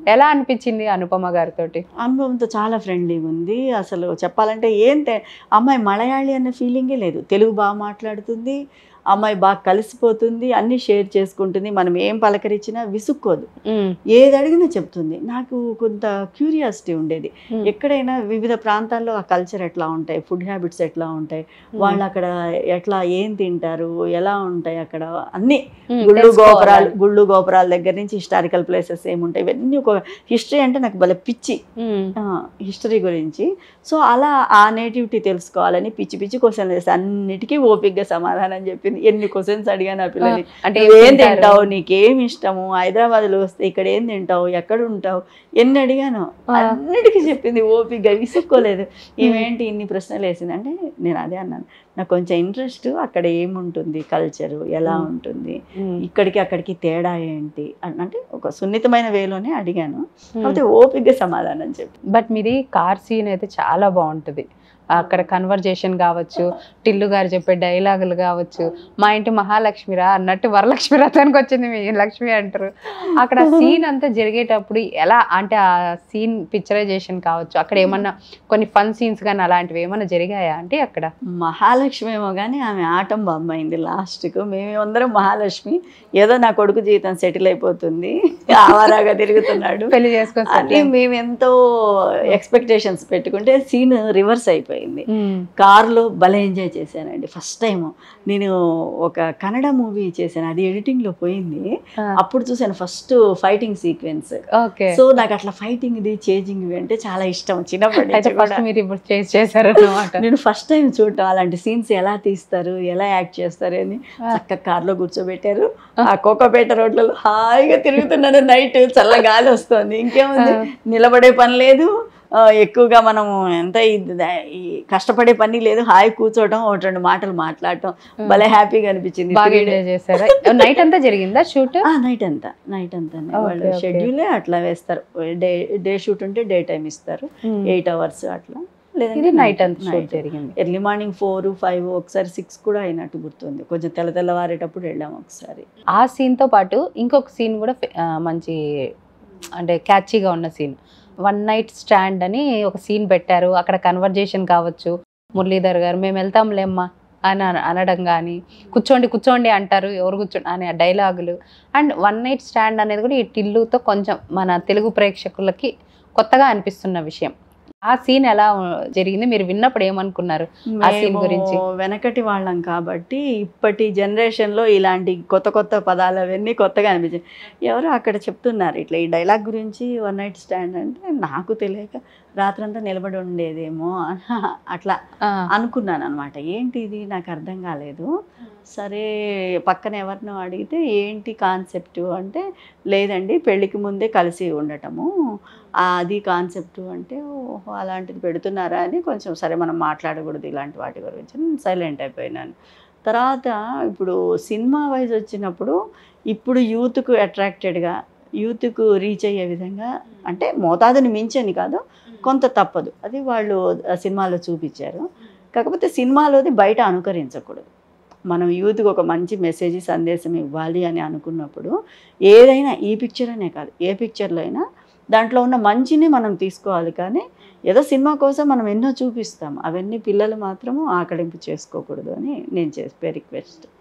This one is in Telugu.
ఎలా అనిపించింది అనుపమ గారితో అనుభవంతో చాలా ఫ్రెండ్లీగా ఉంది అసలు చెప్పాలంటే ఏం తె- అమ్మాయి మలయాళీ అనే ఫీలింగే లేదు తెలుగు బాగా మాట్లాడుతుంది అమ్మాయి బాగా కలిసిపోతుంది అన్నీ షేర్ చేసుకుంటుంది మనం ఏం పలకరించినా విసుక్కోదు ఏది అడిగినా చెప్తుంది నాకు కొంత క్యూరియాసిటీ ఉండేది Hmm. ఎక్కడైనా వివిధ ప్రాంతాల్లో ఆ కల్చర్ ఎట్లా ఉంటాయి ఫుడ్ హ్యాబిట్స్ ఎట్లా ఉంటాయి వాళ్ళు అక్కడ ఎట్లా ఏం తింటారు ఎలా ఉంటాయి అక్కడ అన్నీ గుళ్ళు గోపురాలు గుళ్ళు గోపురాల దగ్గర నుంచి హిస్టారికల్ ప్లేసెస్ ఏముంటాయి ఇవన్నీ ఒక హిస్టరీ అంటే నాకు భలే పిచ్చి హిస్టరీ గురించి సో అలా ఆ నేటివిటీ తెలుసుకోవాలని పిచ్చి పిచ్చి క్వశ్చన్ వేస్తే అన్నిటికీ ఓపిక్గా సమాధానం చెప్పింది ఎన్ని క్వశ్చన్స్ అడిగాను ఆ పిల్లని అంటే నువ్వు ఏం తింటారు? తింటావు నీకేం ఇష్టము హైదరాబాద్లో వస్తే ఇక్కడ ఏం తింటావు ఎక్కడ ఉంటావు ఎన్ని అడిగాను ఆ. అన్నిటికీ చెప్పింది ఓపిక్గా విసుక్కోలేదు ఇవేంటి ఇన్ని ప్రశ్నలు వేసింది అంటే నేను అదే అన్నాను నాకు కొంచెం ఇంట్రెస్ట్ అక్కడ ఏముంటుంది కల్చరు ఎలా Hmm. ఉంటుంది ఉమ్. ఇక్కడికి అక్కడికి తేడా ఏంటి అన్- అంటే ఒక సున్నితమైన వేలోనే అడిగాను ఉమ్. కాకపోతే ఓపిక్గా సమాధానం చెప్పి బట్ మీది కార్ సీన్ అయితే చాలా బాగుంటుంది అక్కడ కన్వర్జేషన్ కావచ్చు టిల్లు గారు చెప్పే డైలాగులు కావచ్చు మా ఇంటి మహాలక్ష్మిరా అన్నట్టు వరలక్ష్మి రథానికి వచ్చింది మీ లక్ష్మి అంటారు అక్కడ సీన్ అంతా జరిగేటప్పుడు ఎలా అంటే ఆ సీన్ పిక్చరైజేషన్ కావచ్చు అక్కడ ఏమన్నా కొన్ని ఫన్ సీన్స్ కానీ అలాంటివి ఏమన్నా జరిగాయా అంటే అక్కడ మహాలక్ష్మి ఏమో కానీ ఆమె ఆటం బొమ్మైంది లాస్ట్కు మేమేమందరం మహాలక్ష్మి ఏదో నా కొడుకు జీవితం సెటిల్ అయిపోతుంది ఆవారాగా తిరుగుతున్నాడు పెళ్లి అని చేసుకోవచ్చు మేము ఎంతో ఎక్స్పెక్టేషన్స్ పెట్టుకుంటే సీన్ రివర్స్ అయిపోయింది కార్లో భలే ఎంజాయ్ చేశానండి ఫస్ట్ టైం నేను ఒక కన్నడ మూవీ చేశాను అది ఎడిటింగ్లో పోయింది అప్పుడు చూశాను first fighting sequence okay so నాకు అట్లా ఫైటింగ్ ఇది చేజింగ్ ఇవి అంటే చాలా ఇష్టం చిన్నప్పటి అయితే నుంచి ఫస్ట్ కూడా. మీరు ఇప్పుడు చేసి చేశారు అన్నమాట నేను ఫస్ట్ టైం చూడటం అలాంటి సీన్స్ ఎలా తీస్తారు ఎలా యాక్ట్ చేస్తారు అని చక్కగా కార్లో కూర్చోబెట్టారు ఆ కోకపేట రోడ్లలో హాయిగా తిరుగుతున్నాను నైట్ చల్ల గాలి వస్తుంది ఇంకేముంది నిలబడే పని లేదు ఆ, ఎక్కువగా మనం ఎంత ఇది- ఈ కష్టపడే పని లేదు హాయి కూర్చోవడం ఒకటి రెండు మాటలు మాట్లాడటం భలే హ్యాపీగా అనిపించింది బాగా ఎంజాయ్ చేశారా నైట్ అంతా జరిగిందా షూట్ నైట్ అంతా నైట్ అంతా Okay, వాళ్ళు okay. షెడ్యూలే అట్లా వేస్తారు డే డే షూట్ ఉంటే డే టైం ఇస్తారు ఎయిట్ అవర్స్ అట్లా ఇది నైట్ అంతా షూట్ నైట్ జరిగింది ఎర్లీ మార్నింగ్ ఫోర్ ఫైవ్ ఒకసారి సిక్స్ కూడా అయినట్టు గుర్తుంది కొంచెం తెల్ల తెల్లవారేటప్పుడు వెళ్ళాము ఒకసారి ఆ scene తో పాటు ఇంకొక సీన్ కూడా ఫే- ఆ, మంచి అంటే క్యాచీగా ఉన్న సీన్ వన్ నైట్ స్టాండ్ అని ఒక సీన్ పెట్టారు అక్కడ కన్వర్జేషన్ కావచ్చు మురళీధర్ గారు మేము వెళ్తాంలేమ్మా అని అన- అనడం కానీ కూర్చోండి కూర్చోండి అంటారు ఎవరు కూర్చోండి అనే డైలాగులు అండ్ వన్ నైట్ స్టాండ్ అనేది కూడా ఈ టిల్లుతో కొంచెం మన తెలుగు ప్రేక్షకులకి కొత్తగా అనిపిస్తున్న విషయం ఆ సీన్ ఎలా జరిగింది మీరు విన్నప్పుడు ఏమనుకున్నారు ఆ scene మేము గురించి. వెనకటి వాళ్ళం కాబట్టి ఇప్పటి జనరేషన్లో ఇలాంటి కొత్త కొత్త పదాలు అవన్నీ కొత్తగా అనిపించాయి ఎవరో అక్కడ చెప్తున్నారు ఇట్లా ఈ డైలాగ్ గురించి వన్ నైట్ స్టాండ్ అంటే నాకు తెలియక రాత్రంతా నిలబడి ఉండేదేమో అట్లా ఆ, అనుకున్నాను అనమాట ఏంటి ఇది నాకు అర్థం కాలేదు సరే పక్కన ఎవరినో అడిగితే ఏంటి కాన్సెప్ట్ అంటే లేదండి పెళ్ళికి ముందే కలిసి ఉండటము ఆ, అది కాన్సెప్ట్ అంటే ఓహో అలాంటిది పెడుతున్నారా అని కొంచెం సరే మనం మాట్లాడకూడదు ఇలాంటి వాటి గురించి సైలెంట్ అయిపోయినాను తర్వాత ఇప్పుడు సినిమా వైజ్ వచ్చినప్పుడు ఇప్పుడు యూత్కు అట్రాక్టెడ్గా యూత్కు రీచ్ అయ్యే విధంగా అంటే మోతాదుని మించని కాదు కొంత తప్పదు అది వాళ్ళు ఆ సినిమాలో చూపించారు కాకపోతే సినిమాలోది బయట అనుకరించకూడదు మనం యూత్కి ఒక మంచి మెసేజ్ సందేశం ఇవ్వాలి అని అనుకున్నప్పుడు ఏదైనా ఈ పిక్చర్ అనే కాదు ఏ పిక్చర్లో అయినా దాంట్లో ఉన్న మంచిని మనం తీసుకోవాలి కానీ ఏదో సినిమా కోసం మనం ఎన్నో చూపిస్తాం అవన్నీ పిల్లలు మాత్రము ఆకలింపు చేసుకోకూడదు అని నేను చేసే రిక్వెస్ట్